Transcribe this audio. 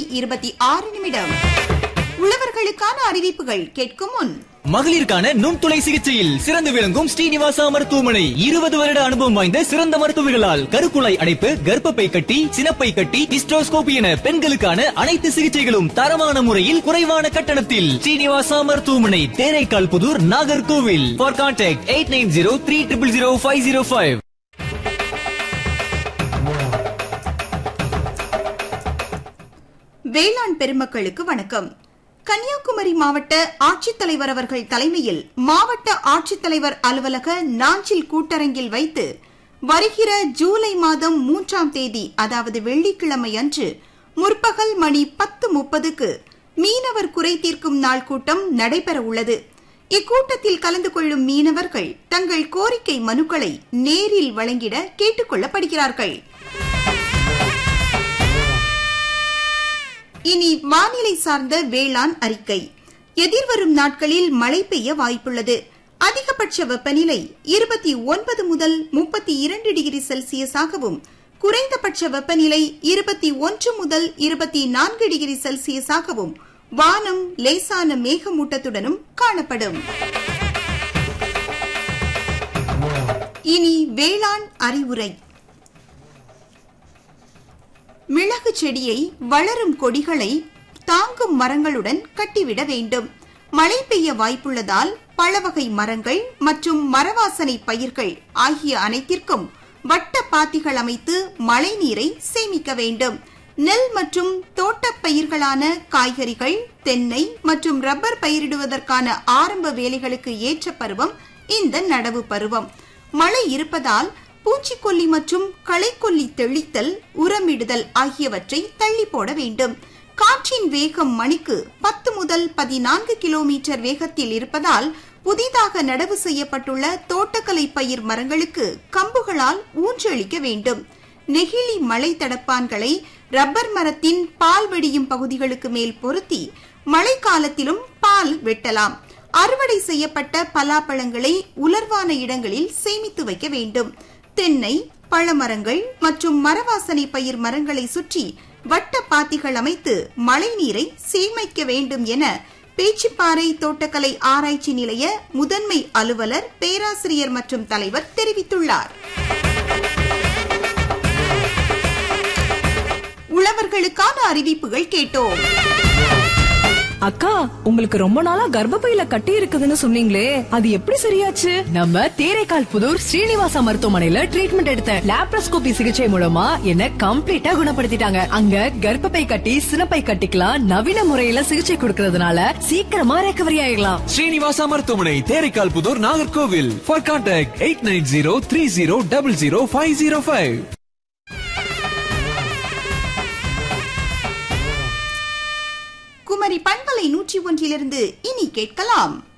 இருபத்தி ஆறு நிமிடம் உழவர்களுக்கான அறிவிப்புகள் கேட்கும் முன் மகளிருக்கான நுண்துளை சிகிச்சையில் சிறந்து விளங்கும் ஸ்ரீனிவாசா மருத்துவமனை இருபது வருட அனுபவம் வாய்ந்த சிறந்த மருத்துவர்களால் கருக்குழாய் அடைப்பு கர்ப்பப்பை கட்டி சினப்பை கட்டி ஹிஸ்டோஸ்கோபி என பெண்களுக்கான அனைத்து சிகிச்சைகளும் தரமான முறையில் குறைவான கட்டணத்தில் ஸ்ரீனிவாசா மருத்துவமனை Theraikkal Puthur Nagercoil for contact eight nine zero three triple zero five zero five வேளாண் பெருமக்களுக்கு வணக்கம் கன்னியாகுமரி மாவட்ட ஆட்சித்தலைவர் அவர்கள் தலைமையில் மாவட்ட ஆட்சித்தலைவர் அலுவலக நாஞ்சில் கூட்டரங்கில் வைத்து வருகிற ஜூலை மாதம் மூன்றாம் தேதி அதாவது வெள்ளிக்கிழமை அன்று முற்பகல் மணி பத்து முப்பதுக்கு மீனவர் குறை தீர்க்கும் நாள் கூட்டம் நடைபெற உள்ளது இக்கூட்டத்தில் கலந்து கொள்ளும் மீனவர்கள் தங்கள் கோரிக்கை மனுக்களை நேரில் வழங்கிட கேட்டுக் கொள்ளப்படுகிறார்கள் இனி வானிலை சார்ந்த வேளாண் அறிக்கை எதிர்வரும் நாட்களில் மழை பெய்ய வாய்ப்புள்ளது அதிகபட்ச வெப்பநிலை இருபத்தி ஒன்பது முதல் முப்பத்தி இரண்டு டிகிரி செல்சியஸாகவும் குறைந்தபட்ச வெப்பநிலை இருபத்தி ஒன்று முதல் இருபத்தி நான்கு டிகிரி செல்சியஸாகவும் வானம் லேசான மேகமூட்டத்துடனும் காணப்படும் இனி வேளாண் அறிவுரை மிளகு செடியை வளரும் கொடிகளை தாங்கும் மரங்களுடன் கட்டிவிட வேண்டும் மழை பெய்ய வாய்ப்புள்ளதால் பழவகை மரங்கள் மற்றும் மரவாசனை பயிர்கள் ஆகிய அனைத்திற்கும் வட்ட பாத்திகள் அமைத்து மழை நீரை சேமிக்க வேண்டும் நெல் மற்றும் தோட்டப் பயிர்களான காய்கறிகள் தென்னை மற்றும் ரப்பர் பயிரிடுவதற்கான ஆரம்ப வேலைகளுக்கு ஏற்ற பருவம் இந்த நடவு பருவம் மழை இருப்பதால் பூச்சிக்கொல்லி மற்றும் களைக்கொல்லி தெளித்தல் உரமிடுதல் ஆகியவற்றை தள்ளி போட வேண்டும் காற்றின் வேகம் மணிக்கு பத்து முதல் பதினான்கு கிலோமீட்டர் வேகத்தில் இருப்பதால் புதிதாக நடவு செய்யப்பட்டுள்ள தோட்டக்கலை பயிர் மரங்களுக்கு கம்புகளால் ஊன்றளிக்க வேண்டும் நெகிழி மலை தடப்பான்களை ரப்பர் மரத்தின் பால் வெடியும் பகுதிகளுக்கு மேல் பொருத்தி மழைக்காலத்திலும் பால் வெட்டலாம் அறுவடை செய்யப்பட்ட பலாப்பழங்களை உலர்வான இடங்களில் சேமித்து வைக்க வேண்டும் தென்னை பழமரங்கள் மற்றும் மரவாசனை பயிர் மரங்களை சுற்றி வட்ட பாத்திகள் அமைத்து மழை நீரை சேமிக்க வேண்டும் என பேச்சிப்பாறை தோட்டக்கலை ஆராய்ச்சி நிலைய முதன்மை அலுவலர் பேராசிரியர் மற்றும் தலைவர் தெரிவித்துள்ளார் உழவர்களுக்கான அறிவிப்புகள் கேட்டோம் அக்கா உங்களுக்கு ரொம்ப நாளா கர்ப்பப்பையில கட்டி இருக்குதுன்னு சொன்னீங்களே அது எப்படி சரியாச்சு நம்ம தேரைக்கால் புதூர் ஸ்ரீனிவாசா மருத்துவமனையில ட்ரீட்மெண்ட் எடுத்தேன் லாப்ரோஸ்கோபி சிகிச்சை மூலமா என்ன கம்ப்ளீட்டா குணப்படுத்திட்டாங்க அங்க கர்ப்பப்பை கட்டி சினப்பை கட்டிக்கலாம் நவீன முறையில சிகிச்சை கொடுக்கறதுனால சீக்கிரமா ரெக்கவரி ஆயிடலாம் ஸ்ரீனிவாசா மருத்துவமனை Theraikkal Puthur Nagercoil for contact eight nine zero three zero double zero five zero five Kumari பண்பலை நூற்றி ஒன்றிலிருந்து இனி கேட்கலாம்